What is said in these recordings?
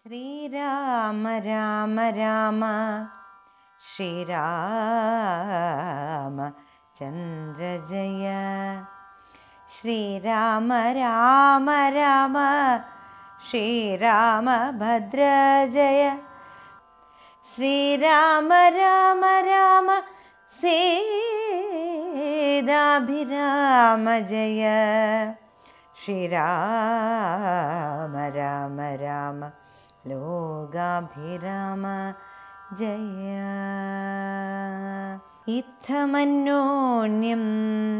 ശ്രീരാമ രാമ രാമ ശ്രീരാമ ചന്ദ്ര ജയ ശ്രീരാമ രാമ രാമ ശ്രീരാമ ഭദ്ര ജയ ശ്രീരാമ രാമ രാമ സീതാഭിരാമ ജയ ശ്രീരാമ രാമ രാമ ലോകാഭിരാമ ജയ ഇത്തമന്യോന്യം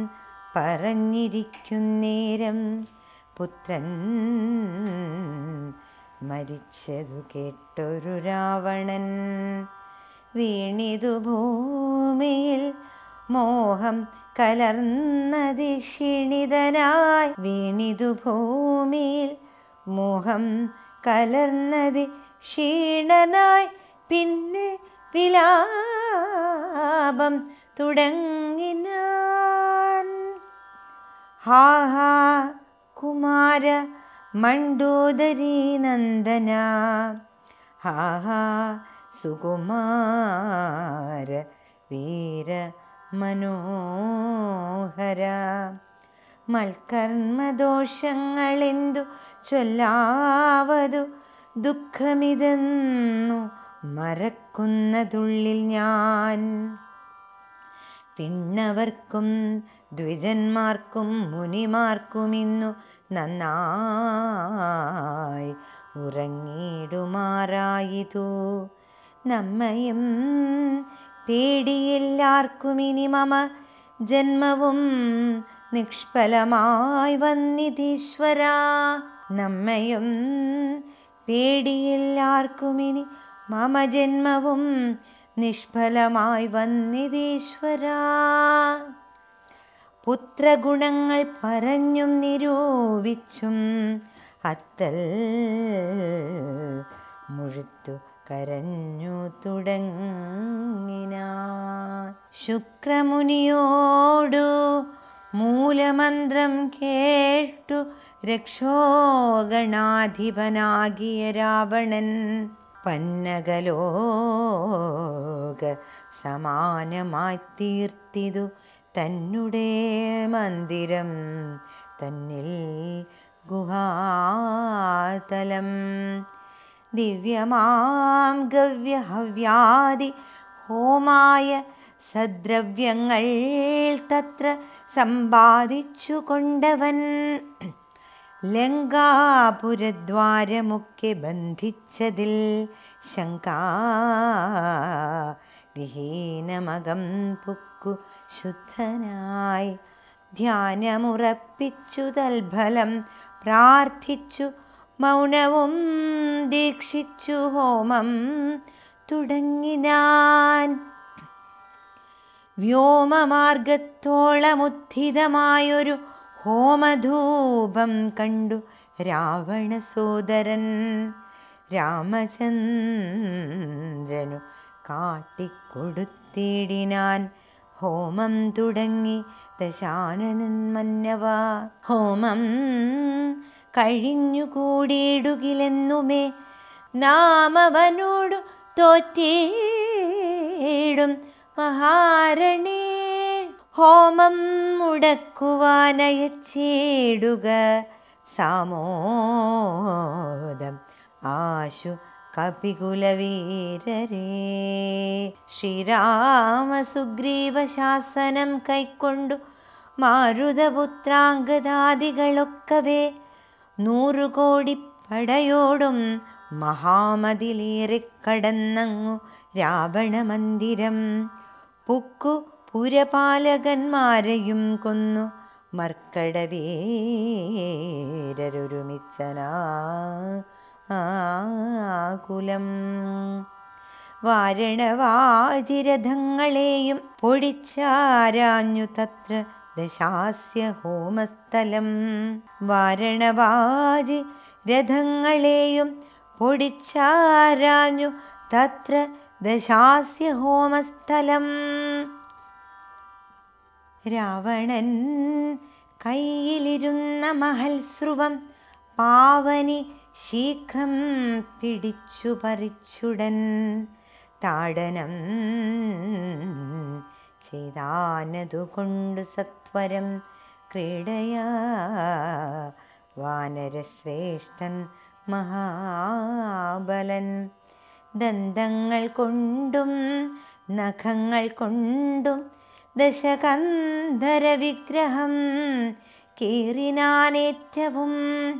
പറഞ്ഞിരിക്കുന്നേരം പുത്രൻ മരിച്ചതു കേട്ടൊരു രാവണൻ വീണിതു ഭൂമിയിൽ മോഹം കലർന്നതി ക്ഷീണിതനായി വീണിതു ഭൂമിയിൽ മോഹം കലർന്നതി ക്ഷീണനായി പിന്നെ വിലാപം തുടങ്ങിനാൻ ഹാ ഹാ കുമാര മണ്ടോദരീ നന്ദന ഹാ ഹാ സുകുമാര വീര മനോഹര മൽക്കർമ്മദോഷങ്ങളെന്തു ചൊല്ലാവതു ദുഃഖമിതെന്നു മറക്കുന്നതുള്ളിൽ ഞാൻ പിന്നവർക്കും ദ്വിജന്മാർക്കും മുനിമാർക്കുമിന്നു നന്നായി ഉറങ്ങിടുമാറായിതു നമ്മയും പേടിയെല്ലാർക്കുമിനി മമ ജന്മവും നിഷ്ഫലമായി വന്നിതീശ്വര നമ്മയും പേടിയെല്ലാർക്കുമിനി മമ ജന്മവും നിഷ്ഫലമായി വന്നിതീശ്വര പുത്രഗുണങ്ങൾ പറഞ്ഞും നിരൂപിച്ചും അത്തൽ മുഴുത്തു കരഞ്ഞു തുടങ്ങിനാൻ ശുക്രമുനിയോടു മൂലമന്ത്രം കേട്ടു രക്ഷോഗണാധിപനാകിയ രാവണൻ പന്നകലോക സമാനമായി തീർത്തിതു തന്നുടെ മന്ദിരം തന്നിൽ ഗുഹാതലം ദിവ്യമാം ഗവ്യഹവ്യാദി ഹോമായ സദ്രവ്യങ്ങൾ തത്ര സമ്പാദിച്ചു കൊണ്ടവൻ ലങ്കാപുരദ്വാരമൊക്കെ ബന്ധിച്ചതിൽ ശങ്കാ വിഹീനമകം പുക്കു ശുദ്ധനായി ധ്യാനമുറപ്പിച്ചു തൽഫലം പ്രാർത്ഥിച്ചു മൗനവും ദീക്ഷിച്ചു ഹോമം തുടങ്ങിനാൻ വ്യോമമാർഗത്തോളമുദ്ധിതമായൊരു ഹോമധൂപം കണ്ടു രാവണ സോദരൻ രാമചന്ദ്രനു കാട്ടിക്കൊടുത്തിടിനാൻ ഹോമം തുടങ്ങി ദശാനനൻ മന്നവ ഹോമം കഴിഞ്ഞു കൂടിയിടുകിലെന്നുമേ നാമവനോടു തോറ്റേടും മഹാരണേ ഹോമം മുടക്കുവാനയച്ചേടുക സാമോദം ആശു കപികുലവീരരേ ശ്രീരാമ സുഗ്രീവ ശാസനം കൈക്കൊണ്ടു മാരുതപുത്രാംഗദാദികളൊക്കവേ നൂറു കോടി പടയോടും മഹാമതിലേറെ കടന്നങ്ങു രാവണ മന്ദിരം പുക്കു പുരപാലകന്മാരെയും കൊന്നു മർക്കടവീരരുമിച്ചനാ ആകുലം വാരണവാചിരഥങ്ങളെയും പൊടിച്ചാരാഞ്ഞു തത്ര ദശാസ്യ ഹോമസ്ഥലം വാരണവാജി രഥങ്ങളെയും പൊടിച്ചാരാഞ്ഞു തത്ര ദശാസ്യ ഹോമസ്ഥലം രാവണൻ കയ്യിലിരുന്ന മഹൽസ്രുവം പാവനി ശീഘ്രം പിടിച്ചു പറിച്ചുടൻ താടനം ചെയ്താനതുകൊണ്ടു സത്വരം ക്രീഡയാ വാനരശ്രേഷ്ഠൻ മഹാബലൻ ദന്തങ്ങൾ കൊണ്ടും നഖങ്ങൾ കൊണ്ടും ദശകന്ധര വിഗ്രഹം കീറിനാനേറ്റവും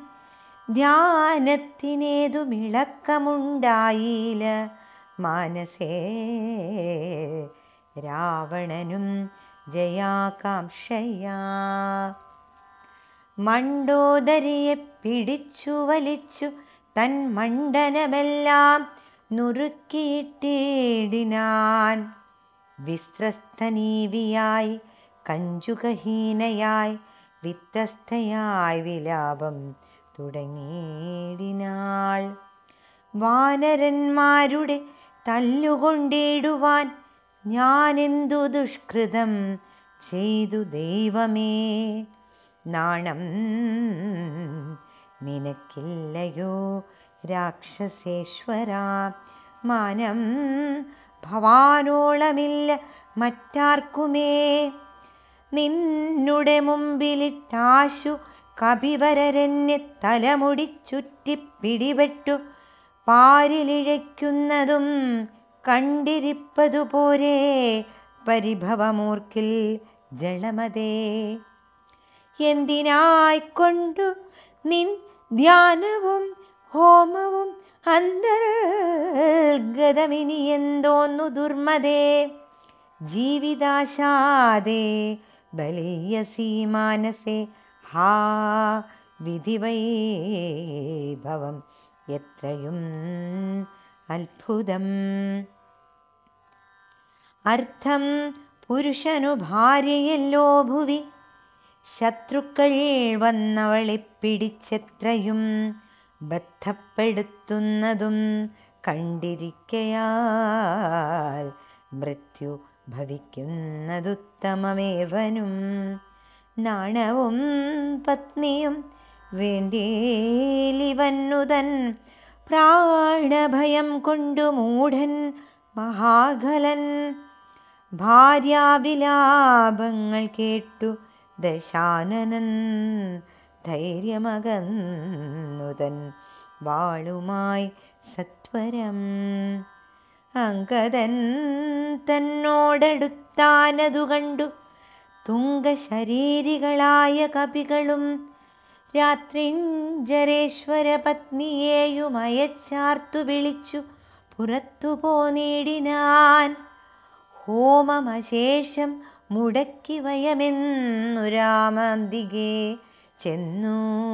ധ്യാനത്തിനേതു മിളക്കമുണ്ടായില്ല മാനസേ രാവണനും ജയാകാംക്ഷയാ മണ്ടോദരിയെ പിടിച്ചു വലിച്ചു തൻ മണ്ഡനമെല്ലാം നുറുക്കിയിട്ടിടിനാൻ വിസ്ത്രസ്തനീവിയായി കഞ്ചുകഹീനയായി വിത്തസ്തയായി വിലാപം തുടങ്ങിയിടിനാൾ വാനരന്മാരുടെ തല്ലുകൊണ്ടിടുവാൻ ഞാനെന്തു ദുഷ്കൃതം ചെയ്തു ദൈവമേ നാണം നിനക്കില്ലയോ രാക്ഷസേശ്വര മാനം ഭവാനോളമില്ല മറ്റാർക്കുമേ നിന്നുടെ മുമ്പിലിട്ടാശു കപിവരരെന്നെ തലമുടി ചുറ്റി പിടിപെട്ടു പാരിലിഴയ്ക്കുന്നതും കണ്ടിരിപ്പതുപോരെ പരിഭവമൂർക്കിൽ ജളമതേ എന്തിനായിക്കൊണ്ടു നിൻ ധ്യാനവും ഹോമവും അന്തർഗതമിനി എന്തോന്നു ദുർമതേ ജീവിതാശാദേ ബലീയസി മാനസേ ഹാ വിധിവൈഭവം എത്രയും അത്ഭുതം അർത്ഥം പുരുഷനു ഭാര്യയല്ലോ ഭുവി ശത്രുക്കൾ വന്നവളെ പിടിച്ചെത്രയും ബന്ധപ്പെടുത്തുന്നതും കണ്ടിരിക്കയാൽ മൃത്യു ഭവിക്കുന്നതുത്തമമേവനും നാണവും പത്നിയും വേണ്ടേലിവന്നുതൻ പ്രാണഭയം കൊണ്ടു മൂഢൻ മഹാകലൻ ഭാര്യാവിലാപങ്ങൾ കേട്ടു ദശാനനൻ ധൈര്യമകന്നുതൻ വാളുമായി സത്വരം അങ്കദൻ തന്നോടടുത്താനതു കണ്ടു തുങ്കശരീരികളായ കപികളും രാത്രിഞ്ചരേശ്വര പത്നിയെയും അയച്ചാർത്തു വിളിച്ചു പുറത്തു പോനീടിനാൻ ഹോമമശേഷം മുടക്കി വയമെന്നു രാമന്തികെ ചെന്നു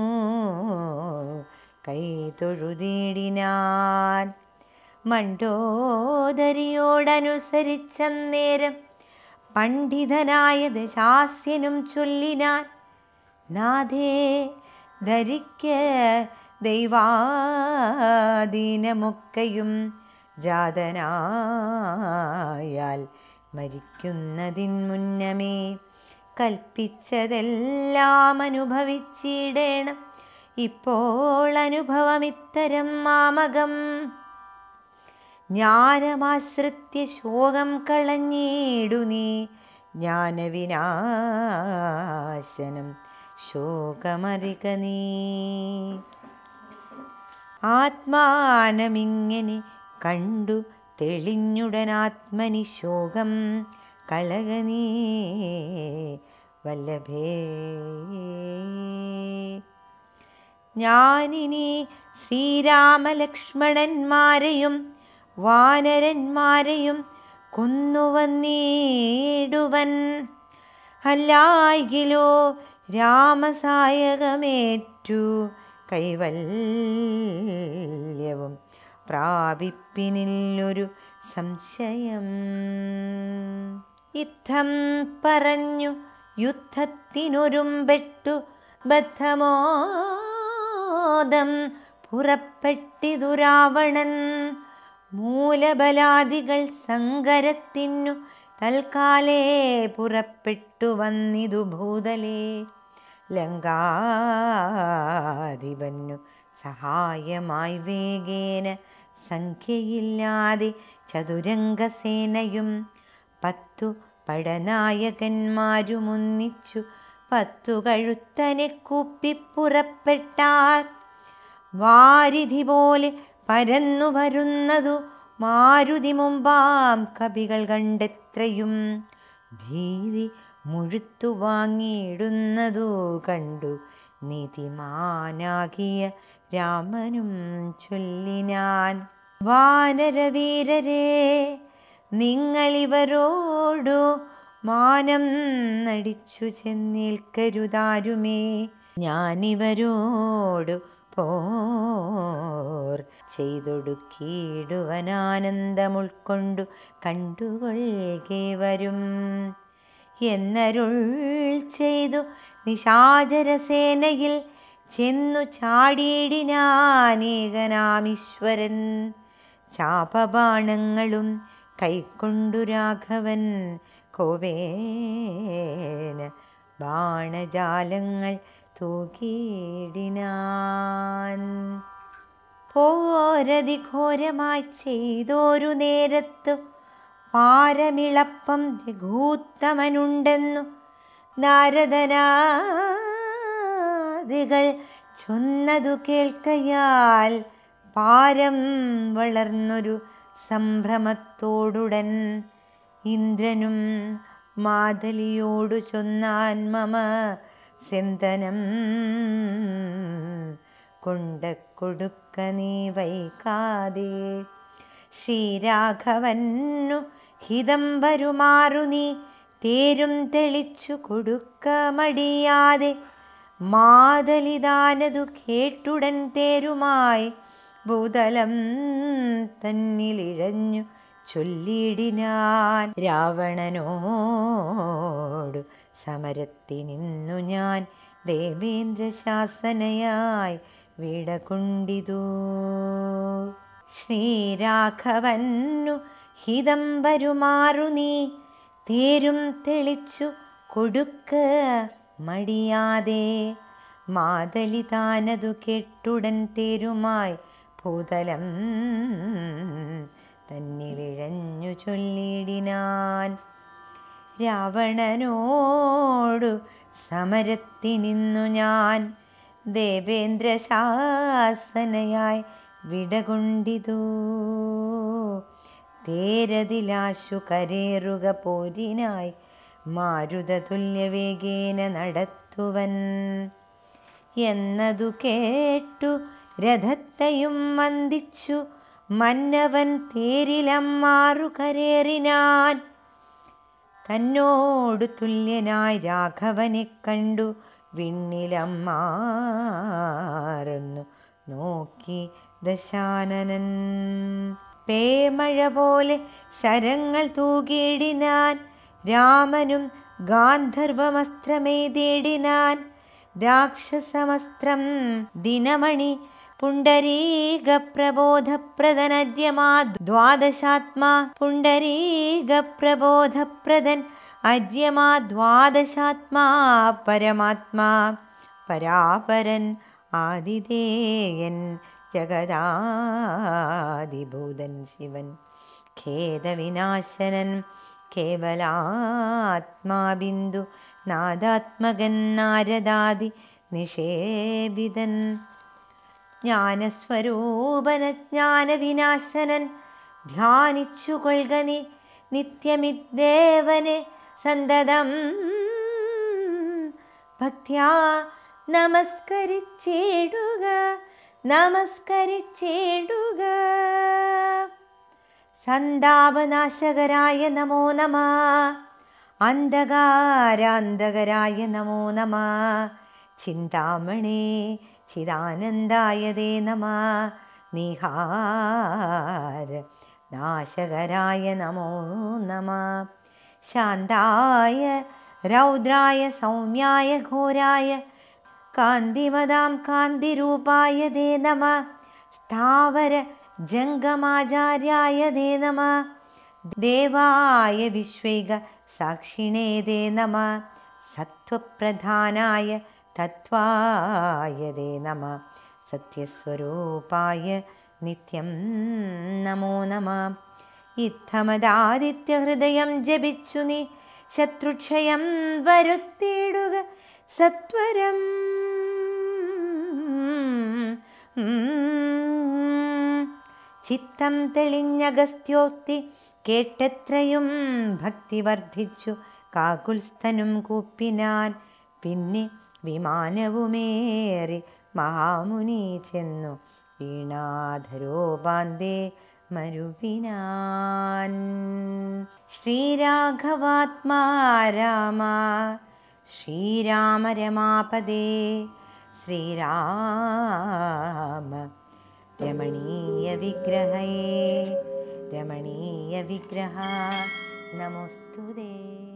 കൈ തൊഴുതീടിനാൻ മണ്ടോദരിയോടനുസരിച്ചന്നേരം പണ്ഡിതനായ ദശാസ്യനും ചൊല്ലിനാൻ നാഥേ ധരിക്ക ദൈവാധീനമൊക്കെയും ജാതനായാൽ മരിക്കുന്നതിൻ മുന്നമേ കൽപ്പിച്ചതെല്ലാം അനുഭവിച്ചിടേണം ഇപ്പോൾ അനുഭവം ഇത്തരം മാമകം ജ്ഞാനമാശ്രിത്യ ശോകം കളഞ്ഞിടു നീ ജ്ഞാനവിനാശനം ശോകമറിക നീ ആത്മാനമിങ്ങനെ കണ്ടു തെളിഞ്ഞുടനാത്മനി ശോകം കളകനീ വല്ലഭേ ഞാനിനി ശ്രീരാമലക്ഷ്മണന്മാരെയും വാനരന്മാരെയും കൊന്നുവന്നീടുവൻ അല്ലായിലോ രാമസായകമേറ്റു കൈവല്യവും പ്രാപിപ്പിനില്ലൊരു സംശയം യുദ്ധം പറഞ്ഞു യുദ്ധത്തിനൊരുമ്പെട്ടു ബദ്ധമോദം പുറപ്പെട്ടിതു രാവണൻ മൂലബലാദികൾ സങ്കരത്തിനു തൽക്കാലേ പുറപ്പെട്ടു വന്നിതു ഭൂതലേ ലങ്കാധിപന്നു സഹായമായി വേഗേന സംഖ്യയില്ലാതെ ചതുരംഗസേനയും പത്തു പടനായകന്മാരുമൊന്നിച്ചു പത്തു കഴുത്തനെ കൂപ്പിപ്പുറപ്പെട്ടാർ വാരിധി പോലെ പരന്നു വരുന്നതു മാരുതി മുമ്പാം കവികൾ കണ്ടെത്രയും ഭീതി മുഴുത്തു വാങ്ങിയിടുന്നതു കണ്ടു നീതിമാനാകിയ രാമനും ചൊല്ലിനാൻ വാനരവീരരെ നിങ്ങളിവരോടു മാനം നടിച്ചു ചെന്നേൽക്കരുതാരുമേ ഞാനിവരോടു പോർ ചെയ്തൊടുക്കിയിടുവനാനന്ദം ഉൾക്കൊണ്ടു കണ്ടുകൊള്ളുകെ വരും എന്നരുൾ ചെയ്തു നിശാചരസേനയിൽ ചെന്നു ചാടിയിടിനാനേകനാമീശ്വരൻ ചാപബാണങ്ങളും കൈക്കൊണ്ടു രാഘവൻ കോവേന ബാണജാലങ്ങൾ തൂക്കിയിടിനാൻ പോരതി ഘോരമായി ചെയ്തോരു നേരത്തു പാരമിളപ്പം രഘൂത്തമനുണ്ടെന്നു നാരദനാദികൾ ചൊന്നതു കേൾക്കയാൽ പാരം വളർന്നൊരു സംഭ്രമത്തോടുടൻ ഇന്ദ്രനും മാതലിയോടു ചൊന്നാൻ മമ സെന്തനം കൊണ്ട കൊടുക്ക നീ വൈകാതെ ശ്രീരാഘവന്നു ഹിതം വരുമാറു നീ തേരും തെളിച്ചു കൊടുക്ക മടിയാതെ മാതലിതാനതു കേട്ടുടൻ തേരുമായി ഭൂതലം തന്നിലിഴഞ്ഞു ചൊല്ലിയിടിനാൻ രാവണനോടു സമരത്തിനിന്നു ഞാൻ ദേവേന്ദ്ര ശാസനയായി വിടകൊണ്ടിതു ശ്രീരാഘവന്നു ഹിതം വരുമാറു നീ തേരും തെളിച്ചു കൊടുക്ക മടിയാതെ മാതലി താനതു കെട്ടുടൻ തേരുമായി ഭൂതലം തന്നിലിഴഞ്ഞു ചൊല്ലിയിടിനാൻ രാവണനോടു സമരത്തിനിന്നു ഞാൻ ദേവേന്ദ്ര ശാസനയായി വിടകൊണ്ടിതു തേരതിലാശു കരേറുക പോരിനായി മാരുത തുല്യവേഗേന നടത്തുവൻ എന്നതു കേട്ടു രഥത്തെയും വന്ദിച്ചു മന്നവൻ തേരിലമ്മാറു കരേറിനാൻ തന്നോടു തുല്യനായി രാഘവനെ കണ്ടു വിണ്ണിലമ്മാറുന്നു നോക്കി ദശാനനൻ പേമഴ പോലെ ശരങ്ങൾ തൂകിയിടിനാൻ രാമനും ഗാന്ധർവമസ്ത്രമേതേടിനാൻ രാക്ഷസമസ്ത്രം ദിനമണി പുണ്ടരീക പ്രബോധപ്രദനദ്യമാ ദ്വാദശാത്മാ പുണ്ടരീക പ്രബോധപ്രദൻ അദ്യമാ ദ്വാദശാത്മാ പരമാത്മാ പരാപരൻ ആതിഥേയൻ ജഗദാദിഭൂതൻ ശിവൻ ഖേദവിനാശനൻ കേവലാത്മാബിന്ദു നാദാത്മകൻ നാരദാദി നിഷേപിതൻ ജ്ഞാനസ്വരൂപന ജ്ഞാനവിനാശനൻ ധ്യാനിച്ചു കൊൾക നീ നിത്യമിദ്ദേവനെ സന്തതം ഭക്ത്യാ നമസ്കരിച്ചിടുക നമസ്കരിച്ചിടുക സന്താപനാശകരായ നമോ നമ അന്ധകാരാന്തകരായ നമോ നമ ചിന്താമണേ ചിദാനന്ദായ ദേ നമ നിഹാര നാശകരായ നമോ നമ ശാന്തായ രൗദ്രായ സൗമ്യായ ഘോരായ കാന്തിമതാം കാന്തിരൂപായ ദേ നമ സ്ഥാവര ജംഗമാചാര്യായ ദേ നമ ദേവായ വിശ്വൈക സാക്ഷിണേ ദേ നമ സത്വപ്രധാനായ തത്വായ ദേ നമ സത്യസ്വരൂപായ നിത്യം നമോ നമ ഇത്തമദാദിത്യഹൃദയം ജപിച്ചു നീ ശത്രുക്ഷയം വരുത്തിയിടുക സത്വരം ചിത്തം തെളിഞ്ഞഗസ്ത്യോക്തി കേട്ടെത്രയും ഭക്തി വർദ്ധിച്ചു കാകുൽസ്ഥനും കൂപ്പിനാൻ പിന്നെ വിമാനവുമേറി മഹാമുനി ചെന്നു വീണാധരോപാന്തേ മരുവിനാൻ ശ്രീരാഘവാത്മാ രാമ ശ്രീരാമ രമാപദേ ശ്രീരാമ രമണീയ വിഗ്രഹേ രമണീയ വിഗ്രഹ നമോസ്തുതേ